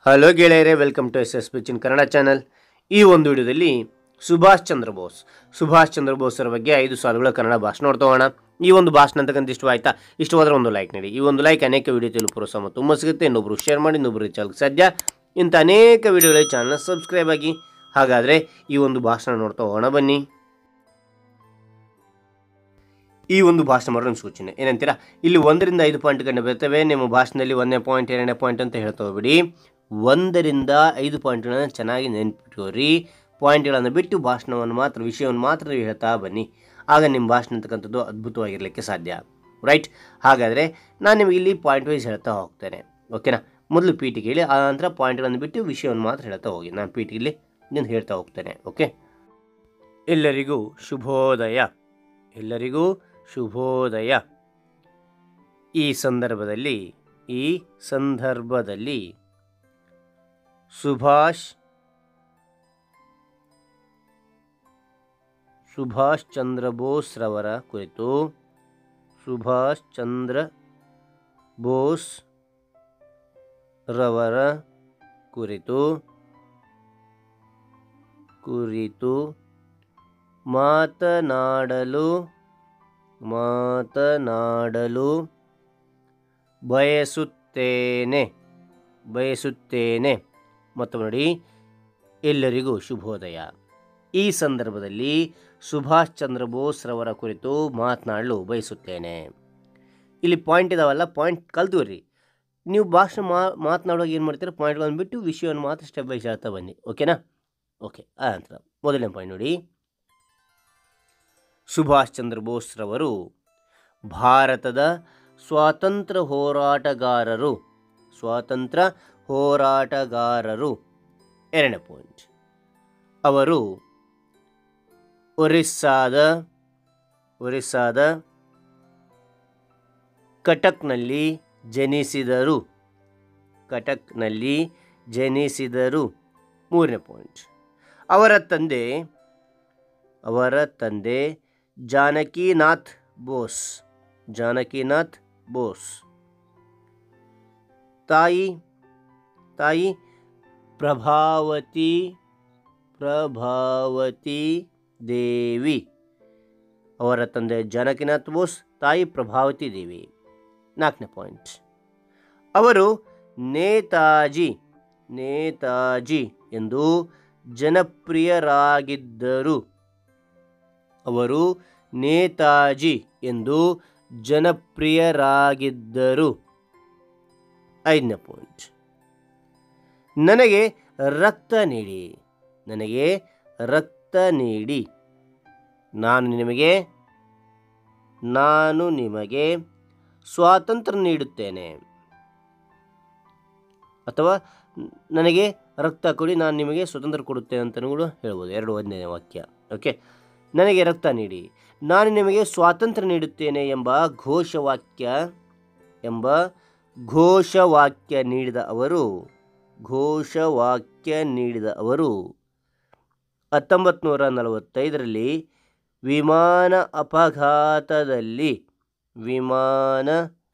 hello ಗೆಳೆಯರೇ welcome to S S ಬಿಚಿನ್ Kannada channel ಈ ಒಂದು ವಿಡಿಯೋದಲ್ಲಿ ಸುಭಾಷ್ ಚಂದ್ರ ಬೋಸ್ ಸುಭಾಷ್ ಚಂದ್ರ ಬೋಸರ ಬಗ್ಗೆ ಐದು ಸಾಲುಗಳ ಕನ್ನಡ ಭಾಷಣ ನೋಡ್ತೋಣ ಈ ಒಂದು ಭಾಷಣ ಅಂತಕ್ಕಂಥ ಇಷ್ಟವಾಯ್ತಾ ಇಷ್ಟವಾದ್ರೆ ಒಂದು ಲೈಕ್ ನೀಡಿ ಈ ಒಂದು ಲೈಕ್ ಅನೇಕ ವಿಡಿಯೋ ತಿಳಿದು ಪ್ರೋತ್ಸಾಹ ಮತ್ತು ತುಂಬ ಸಿಗುತ್ತೆ ಇನ್ನೊಬ್ರು ಶೇರ್ ಮಾಡಿ ಇನ್ನೊಬ್ರು ಚಾನಲ್ಗೆ ಸಾಧ್ಯ ಇಂಥ ಅನೇಕ ವಿಡಿಯೋಗಳಿಗೆ ಚಾನಲ್ನ ಸಬ್ಸ್ಕ್ರೈಬ್ ಆಗಿ ಹಾಗಾದರೆ ಈ ಒಂದು ಭಾಷಣ ನೋಡ್ತಾ ಹೋಗೋಣ ಬನ್ನಿ ಈ ಒಂದು ಭಾಷಣ ಮಾಡೋಣ ಸೂಚನೆ ಏನಂತೀರಾ ಇಲ್ಲಿ ಒಂದರಿಂದ ಐದು ಪಾಯಿಂಟ್ ಕಂಡು ಬರ್ತವೆ ನಿಮ್ಮ ಭಾಷಣದಲ್ಲಿ ಒಂದನೇ ಪಾಯಿಂಟ್ ಎರಡನೇ ಪಾಯಿಂಟ್ ಅಂತ ಹೇಳ್ತಾ ಹೋಗ್ಬಿಡಿ ಒಂದರಿಂದ ಐದು ಪಾಯಿಂಟ್ಗಳನ್ನು ಚೆನ್ನಾಗಿ ನೆನ್ಪಿಟ್ಕೋರಿ ಪಾಯಿಂಟ್ಗಳನ್ನು ಬಿಟ್ಟು ಭಾಷಣವನ್ನು ಮಾತ್ರ ವಿಷಯವನ್ನು ಮಾತ್ರ ನೀವು ಹೇಳ್ತಾ ಬನ್ನಿ ಆಗ ನಿಮ್ಮ ಭಾಷಣ ಅಂತಕ್ಕಂಥದ್ದು ಅದ್ಭುತವಾಗಿರಲಿಕ್ಕೆ ಸಾಧ್ಯ ರೈಟ್ ಹಾಗಾದರೆ ನಾನು ನಿಮಗೆ ಇಲ್ಲಿ ಪಾಯಿಂಟ್ ವೈಸ್ ಹೇಳ್ತಾ ಹೋಗ್ತೇನೆ ಓಕೆನಾ ಮೊದಲು ಪೀಟಿಗೆ ಹೇಳಿ ಆ ನಂತರ ಪಾಯಿಂಟ್ಗಳನ್ನು ಬಿಟ್ಟು ವಿಷಯವನ್ನು ಮಾತ್ರ ಹೇಳ್ತಾ ಹೋಗಿ ನಾನು ಪೀಟಿಗೆಲಿ ನಾನು ಹೇಳ್ತಾ ಹೋಗ್ತೇನೆ ಓಕೆ ಎಲ್ಲರಿಗೂ ಶುಭೋದಯ ಎಲ್ಲರಿಗೂ ಶುಭೋದಯ ಈ ಸಂದರ್ಭದಲ್ಲಿ ಈ ಸಂದರ್ಭದಲ್ಲಿ ಸುಭಾಷ್ ಸುಭಾಷ್ ಚಂದ್ರ ಬೋಸ್ ರವರ ಕುರಿತು ಸುಭಾಷ್ ಚಂದ್ರ ಬೋಸ್ ರವರ ಕುರಿತು ಕುರಿತು ಮಾತನಾಡಲು ಮಾತನಾಡಲು ಬಯಸುತ್ತೇನೆ ಬಯಸುತ್ತೇನೆ ಮತ್ತು ನೋಡಿ ಎಲ್ಲರಿಗೂ ಶುಭೋದಯ ಈ ಸಂದರ್ಭದಲ್ಲಿ ಸುಭಾಷ್ ಚಂದ್ರ ಬೋಸ್ ರವರ ಕುರಿತು ಮಾತನಾಡಲು ಬಯಸುತ್ತೇನೆ ಇಲ್ಲಿ ಪಾಯಿಂಟ್ ಇದಾವಲ್ಲ ಪಾಯಿಂಟ್ ಕಲ್ತುವರಿ ನೀವು ಭಾಷಣ ಮಾ ಮಾತನಾಡುವಾಗ ಏನು ಮಾಡ್ತೀರಾ ಪಾಯಿಂಟ್ಗಳನ್ನು ಬಿಟ್ಟು ವಿಷಯವನ್ನು ಮಾತ್ರ ಸ್ಟೆಪ್ ಬೈ ಹೇಳ್ತಾ ಬನ್ನಿ ಓಕೆನಾ ಓಕೆ ಆ ನಂತರ ಮೊದಲನೇ ಪಾಯಿಂಟ್ ನೋಡಿ ಸುಭಾಷ್ ಚಂದ್ರ ಬೋಸ್ರವರು ಭಾರತದ ಸ್ವಾತಂತ್ರ್ಯ ಹೋರಾಟಗಾರರು ಸ್ವಾತಂತ್ರ್ಯ ಹೋರಾಟಗಾರರು ಎರಡನೇ ಪಾಯಿಂಟ್ ಅವರು ಒರಿಸ್ಸಾದ ಒರಿಸ್ಸಾದ ಕಟಕ್ನಲ್ಲಿ ಜನಿಸಿದರು ಕಟಕ್ನಲ್ಲಿ ಜನಿಸಿದರು ಮೂರನೇ ಪಾಯಿಂಟ್ ಅವರ ತಂದೆ ಅವರ ತಂದೆ ಜಾನಕಿನಾಥ್ ಬೋಸ್ ಜಾನಕಿನಾಥ್ ಬೋಸ್ ತಾಯಿ ತಾಯಿ ಪ್ರಭಾವತಿ ಪ್ರಭಾವತಿ ದೇವಿ ಅವರ ತಂದೆ ಜಾನಕಿನಾಥ್ ಬೋಸ್ ತಾಯಿ ಪ್ರಭಾವತಿ ದೇವಿ ನಾಲ್ಕನೇ ಪಾಯಿಂಟ್ ಅವರು ನೇತಾಜಿ ನೇತಾಜಿ ಎಂದು ಜನಪ್ರಿಯರಾಗಿದ್ದರು ಅವರು ನೇತಾಜಿ ಎಂದು ಜನಪ್ರಿಯರಾಗಿದ್ದರು ಐದನೇ ಪಾಯಿಂಟ್ ನನಗೆ ರಕ್ತ ನೀಡಿ ನನಗೆ ರಕ್ತ ನೀಡಿ ನಾನು ನಿಮಗೆ ನಾನು ನಿಮಗೆ ಸ್ವಾತಂತ್ರ್ಯ ನೀಡುತ್ತೇನೆ ಅಥವಾ ನನಗೆ ರಕ್ತ ಕೊಡಿ ನಾನು ನಿಮಗೆ ಸ್ವತಂತ್ರ ಕೊಡುತ್ತೇನೆ ಅಂತಲೂ ಕೂಡ ಹೇಳ್ಬೋದು ಎರಡು ಒಂದನೇ ವಾಕ್ಯ ಓಕೆ ನನಗೆ ರಕ್ತ ನೀಡಿ ನಾನು ನಿಮಗೆ ಸ್ವಾತಂತ್ರ್ಯ ನೀಡುತ್ತೇನೆ ಎಂಬ ಘೋಷವಾಕ್ಯ ಎಂಬ ಘೋಷವಾಕ್ಯ ನೀಡಿದ ಅವರು ಘೋಷವಾಕ್ಯ ನೀಡಿದ ಅವರು ಹತ್ತೊಂಬತ್ತು ನೂರ ನಲವತ್ತೈದರಲ್ಲಿ ವಿಮಾನ ಅಪಘಾತದಲ್ಲಿ ವಿಮಾನ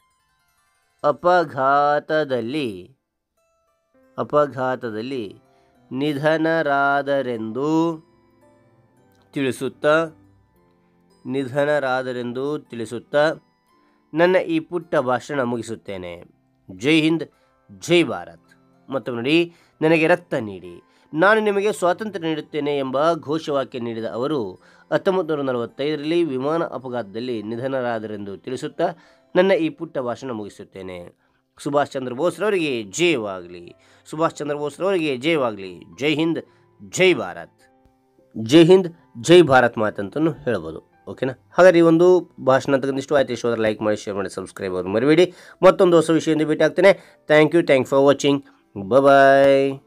ಅಪಘಾತದಲ್ಲಿ ಅಪಘಾತದಲ್ಲಿ ನಿಧನರಾದರೆಂದು ತಿಳಿಸುತ್ತಾ ನಿಧನರಾದರೆಂದು ತಿಳಿಸುತ್ತಾ ನನ್ನ ಈ ಪುಟ್ಟ ಭಾಷಣ ಮುಗಿಸುತ್ತೇನೆ ಜೈ ಹಿಂದ್ ಜೈ ಭಾರತ್ ಮತ್ತು ನೋಡಿ ನನಗೆ ರಕ್ತ ನೀಡಿ ನಾನು ನಿಮಗೆ ಸ್ವಾತಂತ್ರ್ಯ ನೀಡುತ್ತೇನೆ ಎಂಬ ಘೋಷವಾಕ್ಯ ನೀಡಿದ ಅವರು ಹತ್ತೊಂಬತ್ತು ನೂರ ನಲವತ್ತೈದರಲ್ಲಿ ವಿಮಾನ ಅಪಘಾತದಲ್ಲಿ ನಿಧನರಾದರೆಂದು ತಿಳಿಸುತ್ತಾ ನನ್ನ ಈ ಪುಟ್ಟ ಭಾಷಣ ಮುಗಿಸುತ್ತೇನೆ ಸುಭಾಷ್ ಚಂದ್ರ ಬೋಸ್ರವರಿಗೆ ಜಯವಾಗಲಿ ಸುಭಾಷ್ ಚಂದ್ರ ಬೋಸ್ರವರಿಗೆ ಜಯವಾಗಲಿ ಜೈ ಹಿಂದ್ ಜೈ ಭಾರತ್ ಜೈ ಹಿಂದ್ ಜೈ ಭಾರತ್ ಮಾತಂತಲೂ ಹೇಳ್ಬೋದು ಓಕೆನಾ ಹಾಗಾದ್ರೆ ಈ ಒಂದು ಭಾಷಣ ಅಂತಕ್ಕಂಥ ಆಯ್ತು ಇಷ್ಟವಾದ್ರೆ ಲೈಕ್ ಮಾಡಿ ಶೇರ್ ಮಾಡಿ ಸಬ್ಸ್ಕ್ರೈಬ್ ಅವರು ಮರಿಬೇಡಿ ಮತ್ತೊಂದು ಹೊಸ ವಿಷಯದಿಂದ ಭೇಟಿ ಆಗ್ತೇನೆ thank you thank for watching bye